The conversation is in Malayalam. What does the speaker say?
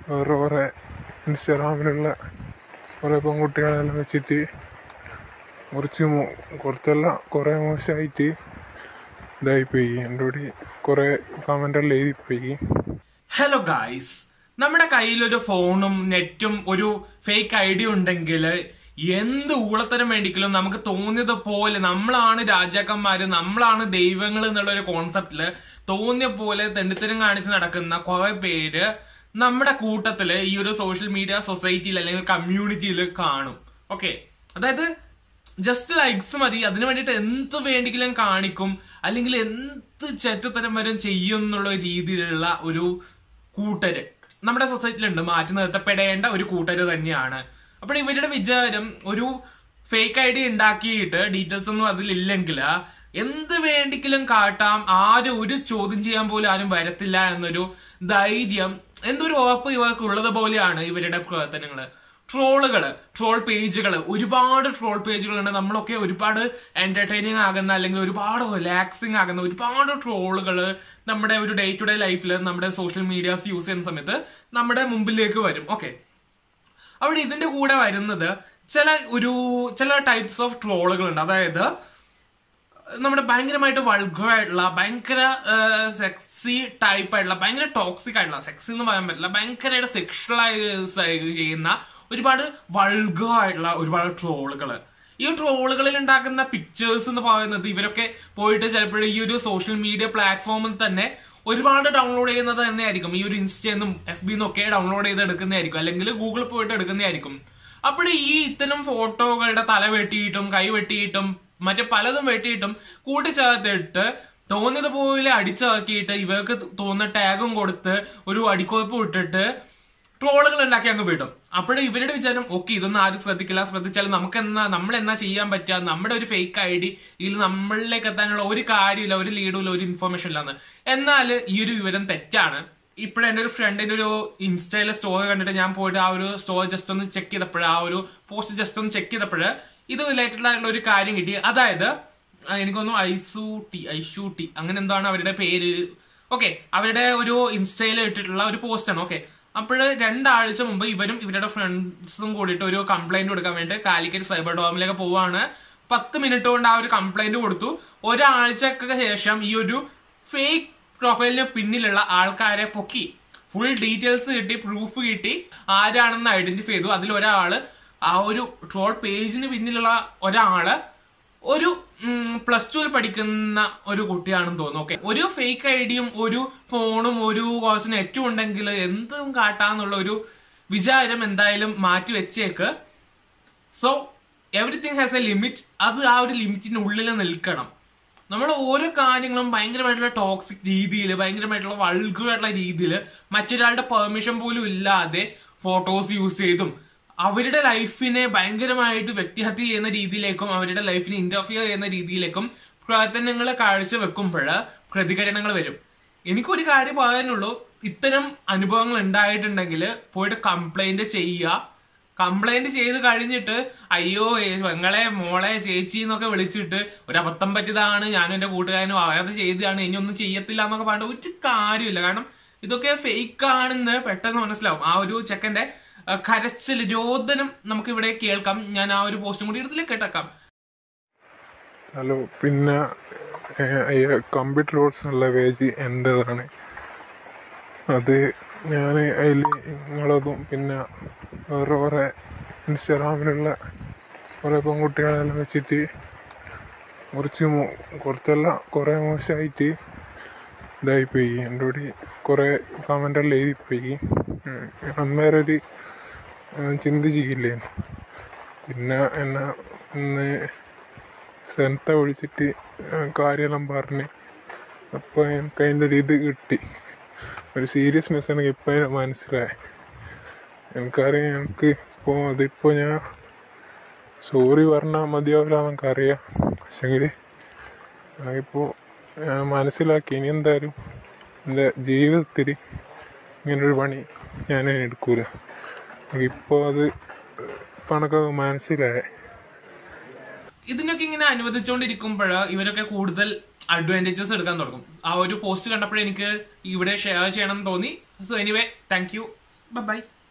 വേറെ കുറേ ഇൻസ്റ്റാഗ്രാമിലുള്ള കുറേ പെൺകുട്ടികളെല്ലാം വെച്ചിട്ട് കുറച്ച് മോ- കുറച്ചല്ല കുറേ മോശമായിട്ട് ഇതായിപ്പോയി എൻ്റെ കൂടി കുറേ കമൻ്റെല്ലാം എഴുതിപ്പോയി ഹലോ ഗായ്സ് നമ്മുടെ കയ്യിൽ ഒരു ഫോണും നെറ്റും ഒരു ഫേക്ക് ഐ ഡി ഉണ്ടെങ്കിൽ എന്ത് ഊളത്തരം വേണ്ടിക്കലും നമുക്ക് തോന്നിയത് പോലെ നമ്മളാണ് രാജാക്കന്മാര് നമ്മളാണ് ദൈവങ്ങൾ എന്നുള്ള ഒരു കോൺസെപ്റ്റില് തോന്നിയ പോലെ തെണ്ടിത്തരം കാണിച്ച് നടക്കുന്ന കുറെ പേര് നമ്മുടെ കൂട്ടത്തില് ഈ ഒരു സോഷ്യൽ മീഡിയ സൊസൈറ്റിയിൽ അല്ലെങ്കിൽ കമ്മ്യൂണിറ്റിയിൽ കാണും ഓക്കെ അതായത് ജസ്റ്റ് ലൈക്സ് മതി അതിനു വേണ്ടിയിട്ട് എന്ത് വേണ്ടെങ്കിലും കാണിക്കും അല്ലെങ്കിൽ എന്ത് ചെറ്റത്തരം വരും ചെയ്യും എന്നുള്ള രീതിയിലുള്ള ഒരു കൂട്ടര് നമ്മുടെ സൊസൈറ്റിയിലുണ്ട് മാറ്റി നിർത്തപ്പെടേണ്ട ഒരു കൂട്ടര് തന്നെയാണ് അപ്പോൾ ഇവരുടെ വിചാരം ഒരു ഫേക്ക് ഐ ഡി ഉണ്ടാക്കിയിട്ട് ഡീറ്റെയിൽസ് ഒന്നും അതിലില്ലെങ്കിൽ എന്ത് വേണ്ടിക്കലും കാട്ടാം ആരും ഒരു ചോദ്യം ചെയ്യാൻ പോലും ആരും വരത്തില്ല എന്നൊരു ധൈര്യം എന്തൊരു ഉറപ്പ് ഇവർക്ക് ഉള്ളത് പോലെയാണ് ഇവരുടെ പ്രവർത്തനങ്ങള് ട്രോളുകള് ട്രോൾ പേജുകള് ഒരുപാട് ട്രോൾ പേജുകളുണ്ട് നമ്മളൊക്കെ ഒരുപാട് എന്റർടൈനിങ് ആകുന്ന അല്ലെങ്കിൽ ഒരുപാട് റിലാക്സിങ് ആകുന്ന ഒരുപാട് ട്രോളുകള് നമ്മുടെ ഒരു ഡേ ടു ഡേ ലൈഫിൽ നമ്മുടെ സോഷ്യൽ മീഡിയാസ് യൂസ് ചെയ്യുന്ന സമയത്ത് നമ്മുടെ മുമ്പിലേക്ക് വരും ഓക്കെ അവിടെ ഇതിന്റെ കൂടെ വരുന്നത് ചില ഒരു ചില ടൈപ്സ് ഓഫ് ട്രോളുകൾ ഉണ്ട് അതായത് നമ്മുടെ ഭയങ്കരമായിട്ട് വൾഗർ ആയിട്ടുള്ള ഭയങ്കര സെക്സി ടൈപ്പ് ആയിട്ടുള്ള ഭയങ്കര ടോക്സിക് ആയിട്ടുള്ള സെക്സി എന്ന് പറയാൻ പറ്റില്ല ഭയങ്കരമായിട്ട് സെക്ഷലൈസ് ചെയ്യുന്ന ഒരുപാട് വൾഗർ ആയിട്ടുള്ള ഒരുപാട് ട്രോളുകൾ ഈ ട്രോളുകളിൽ ഉണ്ടാക്കുന്ന പിക്ചേഴ്സ് എന്ന് പറയുന്നത് ഇവരൊക്കെ പോയിട്ട് ചിലപ്പോഴും ഈ ഒരു സോഷ്യൽ മീഡിയ പ്ലാറ്റ്ഫോമിൽ തന്നെ ഒരുപാട് ഡൗൺലോഡ് ചെയ്യുന്നത് തന്നെ ആയിരിക്കും ഈ ഒരു ഇൻസ്റ്റയെന്നും എഫ് ബിന്നും ഒക്കെ ഡൗൺലോഡ് ചെയ്ത് എടുക്കുന്നതായിരിക്കും അല്ലെങ്കിൽ ഗൂഗിളിൽ പോയിട്ട് എടുക്കുന്നതായിരിക്കും അപ്പോൾ ഈ ഇത്തരം ഫോട്ടോകളുടെ തല വെട്ടിയിട്ടും കൈ വെട്ടിയിട്ടും മറ്റു പലതും വെട്ടിയിട്ടും കൂട്ടിച്ചേർത്തിട്ട് തോന്നിയത് പോലെ അടിച്ചാക്കിയിട്ട് ഇവർക്ക് തോന്നുന്ന ടാഗും കൊടുത്ത് ഒരു അടിക്കോപ്പ് ഇട്ടിട്ട് ട്രോളുകൾ ഉണ്ടാക്കി അങ്ങ് വിടും അപ്പോഴും ഇവരുടെ വിചാരം ഓക്കെ ഇതൊന്നും ആരും ശ്രദ്ധിക്കില്ല ശ്രദ്ധിച്ചാൽ നമുക്ക് എന്നാ നമ്മൾ എന്നാ ചെയ്യാൻ പറ്റുക നമ്മുടെ ഒരു ഫേക്ക് ഐ ഡി ഇതിൽ നമ്മളിലേക്ക് എത്താനുള്ള ഒരു കാര്യമില്ല ഒരു ലീഡും ഇല്ല ഒരു ഇൻഫർമേഷൻ ഇല്ലെന്ന് എന്നാൽ ഈ ഒരു വിവരം തെറ്റാണ് ഇപ്പോഴും എൻ്റെ ഒരു ഫ്രണ്ടിന്റെ ഒരു ഇൻസ്റ്റയിലെ സ്റ്റോറി കണ്ടിട്ട് ഞാൻ പോയിട്ട് ആ ഒരു സ്റ്റോറി ജസ്റ്റ് ഒന്ന് ചെക്ക് ചെയ്തപ്പോൾ ആ ഒരു പോസ്റ്റ് ജസ്റ്റ് ഒന്ന് ചെക്ക് ചെയ്തപ്പോൾ ഇത് റിലേറ്റഡ് ആയിട്ടുള്ള ഒരു കാര്യം കിട്ടി അതായത് ആ, എനിക്ക് തോന്നുന്നു ഐസു ടി ഐഷു ടി അങ്ങനെ എന്താണ് അവരുടെ പേര് ഓക്കെ അവരുടെ ഒരു ഇൻസ്റ്റയിൽ ഇട്ടിട്ടുള്ള ഒരു പോസ്റ്റ് ആണ് ഓക്കെ അപ്പോൾ രണ്ടാഴ്ച മുമ്പ് ഇവരും ഇവരുടെ ഫ്രണ്ട്സും കൂടിയിട്ട് ഒരു കംപ്ലൈന്റ് കൊടുക്കാൻ വേണ്ടി കാലിക്കറ്റ് സൈബർ ഡോമിലേക്ക് പോവാണ് പത്ത് മിനിറ്റ് കൊണ്ട് ആ ഒരു കംപ്ലൈന്റ് കൊടുത്തു ഒരാഴ്ചക്ക് ശേഷം ഈ ഒരു ഫേക്ക് പ്രൊഫൈലിന് പിന്നിലുള്ള ആൾക്കാരെ പൊക്കി ഫുൾ ഡീറ്റെയിൽസ് കിട്ടി പ്രൂഫ് കിട്ടി ആരാണെന്ന് ഐഡന്റിഫൈ ചെയ്തു അതിൽ ഒരാള് ആ ഒരു ട്രോൾ പേജിന് പിന്നിലുള്ള ഒരാള് ഒരു പ്ലസ് ടുവിൽ പഠിക്കുന്ന ഒരു കുട്ടിയാണെന്ന് തോന്നുന്നു ഓക്കെ ഒരു ഫേക്ക് ഐഡിയും ഒരു ഫോണും ഒരു കോഴ്സ് നെറ്റും ഉണ്ടെങ്കിൽ എന്തും കാട്ടാന്നുള്ള ഒരു വിചാരം എന്തായാലും മാറ്റി വെച്ചേക്ക് so everything has a limit അത് ആ ഒരു ലിമിറ്റിന്റെ ഉള്ളിൽ നിൽക്കണം നമ്മൾ ഓരോ കാര്യങ്ങളും ഭയങ്കരമായിട്ടുള്ള ടോക്സിക് രീതിയിൽ ഭയങ്കരമായിട്ടുള്ള വൾഗറായിട്ടുള്ള രീതിയിൽ മറ്റൊരാളുടെ പെർമിഷൻ പോലും ഇല്ലാതെ ഫോട്ടോസ് യൂസ് ചെയ്തും അവരുടെ ലൈഫിനെ ഭയങ്കരമായിട്ട് വ്യക്തിഹത്യ ചെയ്യുന്ന രീതിയിലേക്കും അവരുടെ ലൈഫിനെ ഇന്റർഫിയർ ചെയ്യുന്ന രീതിയിലേക്കും പ്രവർത്തനങ്ങൾ കാഴ്ചവെക്കുമ്പോൾ പ്രതികരണങ്ങൾ വരും എനിക്കൊരു കാര്യം പറയാനുള്ളൂ ഇത്തരം അനുഭവങ്ങൾ ഉണ്ടായിട്ടുണ്ടെങ്കിൽ പോയിട്ട് കംപ്ലൈന്റ് ചെയ്യുക കംപ്ലൈന്റ് ചെയ്ത് കഴിഞ്ഞിട്ട് അയ്യോ ഏ, പെങ്ങളെ മോളെ ചേച്ചി എന്നൊക്കെ വിളിച്ചിട്ട് ഒരു അബദ്ധം പറ്റിയതാണ് ഞാനും എന്റെ കൂട്ടുകാരനും അറിയാതെ ചെയ്തതാണ് ഇനി ഒന്നും ചെയ്യത്തില്ല എന്നൊക്കെ പറഞ്ഞിട്ട് ഒരു കാര്യമില്ല കാരണം ഇതൊക്കെ ഫേക്ക് ആണെന്ന് പെട്ടെന്ന് മനസ്സിലാവും ആ ഒരു ചെക്കന്റെ ആ, കരച്ചിൽ രോദനം നമുക്ക് ഇവിടെ കേൾക്കാം ഞാൻ ആ ഒരു പോസ്റ്റും കൂടി ഇതിലേക്ക് കേട്ടേക്കാം ഹലോ പിന്നെ കമ്പ്യൂട്ടർ കോഴ്സ് എന്നുള്ള പേജ് എൻ്റെതാണ് അത് ഞാൻ അതിൽ നിങ്ങളതും പിന്നെ വേറെ കുറേ ഇൻസ്റ്റാഗ്രാമിലുള്ള കുറേ പെൺകുട്ടികളെല്ലാം വെച്ചിട്ട് കുറച്ച് മോ- കുറച്ചല്ല കുറേ മോശമായിട്ട് ഇതായിപ്പോയി എൻ്റെ കൂടി കുറേ കമൻ്റെല്ലാം എഴുതിപ്പോയി ഉം. അന്നേരം ഒരു ഉം, ചിന്തിച്ചില്ലേ പിന്നെ എന്നെ ഇന്ന് സെൻത്ത വിളിച്ചിട്ട് കാര്യമെല്ലാം പറഞ്ഞ് അപ്പോൾ എനിക്ക് അതിൻ്റെ ഒരു ഇത് കിട്ടി ഒരു സീരിയസ്നെസ് എനിക്ക് ഇപ്പം മനസ്സിലായി എനിക്കറിയാം എനിക്ക് ഇപ്പോൾ അതിപ്പോൾ ഞാൻ സോറി പറഞ്ഞാൽ മതിയാവില്ല എനിക്കറിയാം പക്ഷെങ്കിൽ ഇപ്പോൾ ഞാൻ മനസ്സിലാക്കി ഇനി എന്തായാലും എൻ്റെ ജീവിതത്തിൽ ഇങ്ങനൊരു പണി ഞാൻ ഇനി എടുക്കൂല ഇപ്പോൾ അത് ഇപ്പം എനിക്കത് മനസ്സിലായി ഇതിനൊക്കെ ഇങ്ങനെ അനുവദിച്ചുകൊണ്ടിരിക്കുമ്പോൾ ഇവരൊക്കെ കൂടുതൽ അഡ്വാൻറ്റേജസ് എടുക്കാൻ തുടങ്ങും ആ ഒരു പോസ്റ്റ് കണ്ടപ്പോഴേ എനിക്ക് ഇവിടെ ഷെയർ ചെയ്യണം എന്ന് തോന്നി so anyway thank you by